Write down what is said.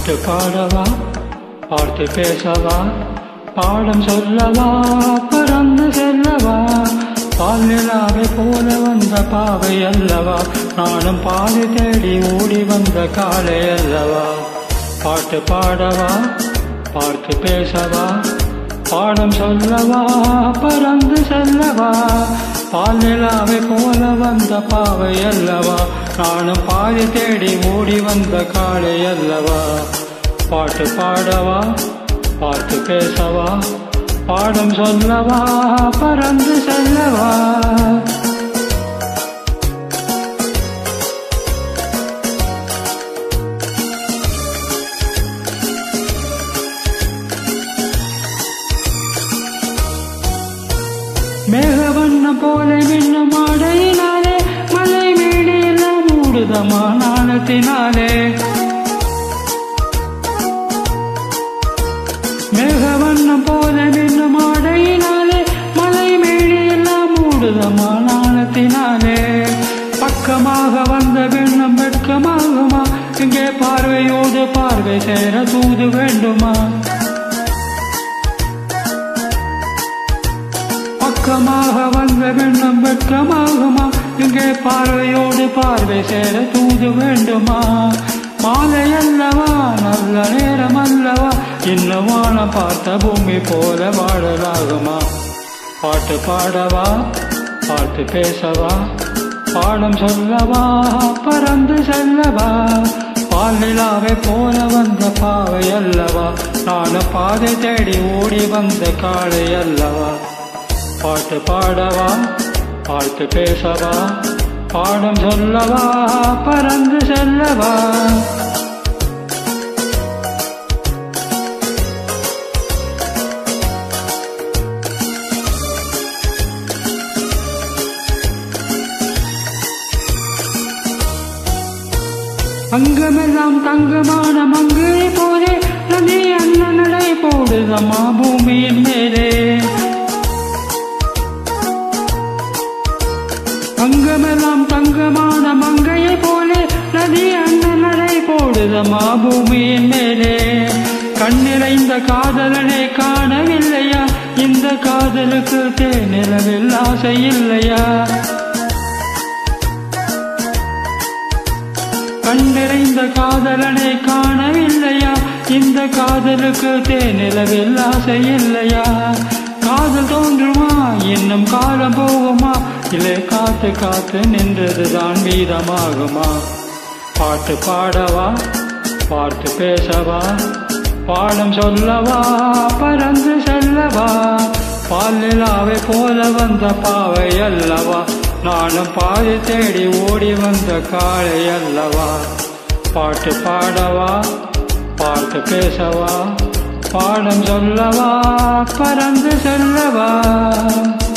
பாட்டு பாடவா பார்த்து பேசவா பாடம் சொல்லவா பறந்து செல்லவா பாலிலாவை போல வந்த பாவை அல்லவா நானும் பாதி தேடி ஓடி வந்த காலை அல்லவா பாட்டு பாடவா பார்த்து பேசவா பாடம் சொல்லவா பறந்து செல்லவா பாலிலாவை போல வந்த பாவை அல்லவா நானும் பாதி தேடி ஓடி வந்த காலை அல்லவா பாட்டு பாடவா பார்த்து பேசவா பாடம் சொல்லவா பறந்து செல்லவா மேகவண்ணம் போல மின்னும் ஆடையினாலே மலை மேடையெல்லாம் மூடுதமா நாணத்தினாலே மேகவண்ணம் போல மின்னும் ஆடையினாலே மலை மேடையெல்லாம் மூடுதமா நாணத்தினாலே பக்கமாக வந்த பெண்ணும் வெட்கமாகுமா இங்கே பார்வையோடு பார்வை சேர தூது வேண்டுமா பக்கமாக வந்த பெண்ணும் வெட்கமாகுமா இங்கே பார்வையோடு பார்வை சேர தூது வேண்டுமா மாலை அல்லவா நல்ல நேரம் அல்லவா இன்னும் வானம் பார்த்த பூமி போல வாழலாகுமா பாட்டு பாடவா பாட்டு பேசவா பாடம் சொல்லவா பறந்து செல்லவா பாலிலாவை போல வந்த பாவை அல்லவா நானும் பாதை தேடி ஓடி வந்த காளை அல்லவா பாட்டு பாடவா பாட்டு பேசவா பாடம் சொல்லவா பறந்து செல்லவா அங்கமெல்லாம் தங்கமான மங்கை போலே நதி அண்ணன் நடை போடுதம்மா பூமியின் மேலே அங்கமெல்லாம் தங்கமான மங்கையை போலே நதி அண்ணன் நடை போடுதம்மா பூமியின் மேலே கண்ணிறைந்த காதலனை காணவில்லையா இந்த காதலுக்கு தேனிலவில் ஆசை இல்லையா கண்டிறைந்த காதலனை காணவில்லையா இந்த காதலுக்கு தேனிலவில் ஆசை இல்லையா காதல் தோன்றுமா இன்னும் காலம் போகுமா இல்லை காத்து காத்து நின்றதுதான் வீதமாகுமா பாட்டு பாடவா பார்த்து பேசவா பாடம் சொல்லவா பறந்து செல்லவா பாலிலாவை போல வந்த பாவை அல்லவா நானும் பாதி தேடி ஓடி வந்த காளை அல்லவா பாட்டு பாடவா பார்த்து பேசவா பாடம் சொல்லவா பறந்து செல்லவா